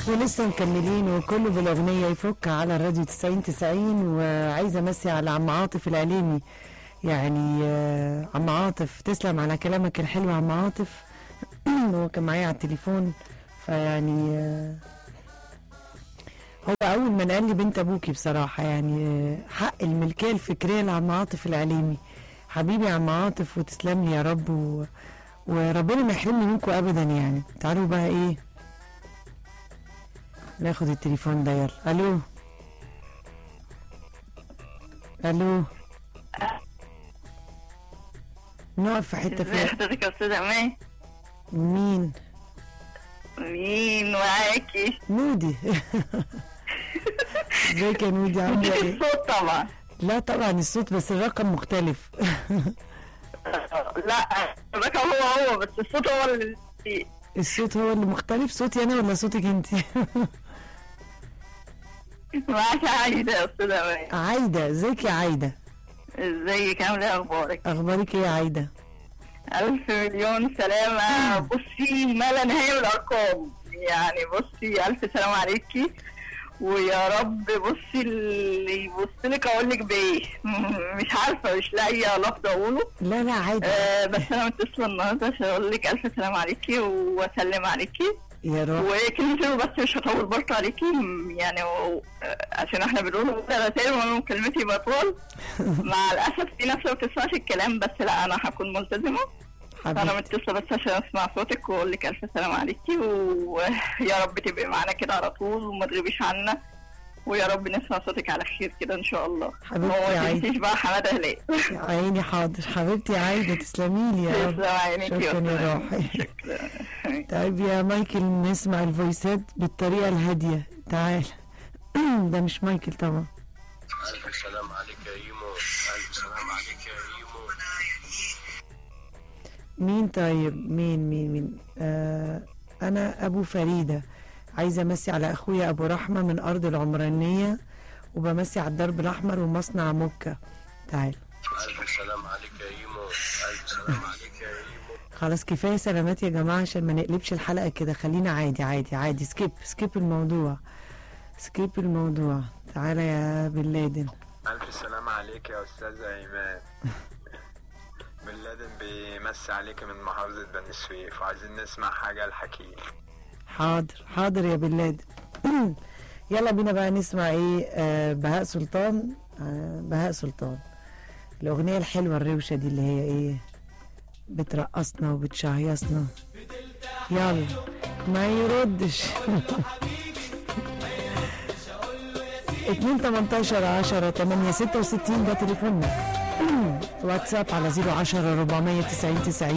ولسه مكملين وكله بالاغنيه يفك على الراديو 90 90 وعايزه امسي على عم عاطف العليمي يعني آه، عم عاطف تسلم على كلامك الحلو يا عم عاطف هو كان معايا على التليفون فيعني آه، هو اول من قال لي بنت ابوكي بصراحه يعني آه، حق الملكيه الفكريه لعم عاطف العليمي حبيبي يا عم عاطف وتسلم لي يا رب و... وربنا ما يحرمني منكم ابدا يعني تعالوا بقى ايه ناخد التليفون ده يلا الو الو نقف في حته ازي فيها حضرتك يا استاذ امان مين مين معاكي نودي ازيك يا نودي عامله ايه الصوت طبعا لا طبعا الصوت بس الرقم مختلف لا الرقم هو هو بس الصوت هو اللي الصوت هو اللي مختلف صوتي انا ولا صوتك انت معاك عايدة يا استاذ امان عايده ازيك يا عايده ازيك عامله ايه اخبارك اخبارك ايه يا عايده الف مليون سلامة بصي ما لا نهاية من الارقام يعني بصي الف سلام عليكي ويا رب بصي اللي يبص لك اقول لك بايه مش عارفه مش لاقيه لفظ اقوله لا لا عايده آه بس انا متصله النهارده عشان اقول لك الف سلام عليكي واسلم عليكي يا روح وكلمتين بس مش هطول برضه عليكي م- يعني و- آه، عشان احنا بنقول رسائل وانا كلمتي بطول مع الاسف في ناس ما بتسمعش الكلام بس لا انا هكون ملتزمه فانا حبيبي متصله بس عشان اسمع صوتك واقول لك الف سلام عليكي ويا رب تبقي معانا كده على طول وما تغيبيش عنا ويا رب نسمع صوتك على خير كده ان شاء الله حبيبتي يا وما عيني. تنسيش بقى حماده هلال يا عيني حاضر حبيبتي يا عايده تسلمي لي يا رب تسلم عينيك يا شكرا يا أستاذ. روحي شكرا طيب يا مايكل نسمع الفويسات بالطريقه الهاديه تعال ده مش مايكل طبعا ألف سلام عليك يا إيمو ألف سلام عليك يا إيمو مين طيب مين مين مين آه انا ابو فريده عايزه امسي على اخويا ابو رحمه من ارض العمرانيه وبمسي على الدرب الاحمر ومصنع مكه تعال ألف سلام عليك يا إيمو ألف سلام عليك يا إيمو خلاص كفايه سلامات يا جماعه عشان ما نقلبش الحلقه كده خلينا عادي عادي عادي سكيب سكيب الموضوع سكيب الموضوع تعالى يا بن لادن ألف سلام عليك يا أستاذ أيمان بن لادن بيمسي عليك من محافظة بني سويف وعايزين نسمع حاجة الحكيم حاضر حاضر يا بن لادن يلا بينا بقى نسمع ايه آه بهاء سلطان آه بهاء سلطان الاغنيه الحلوه الروشه دي اللي هي ايه بترقصنا وبتشهيصنا يلا ما يردش 2 18 10 8 66 ده تليفوننا واتساب على 010 490 90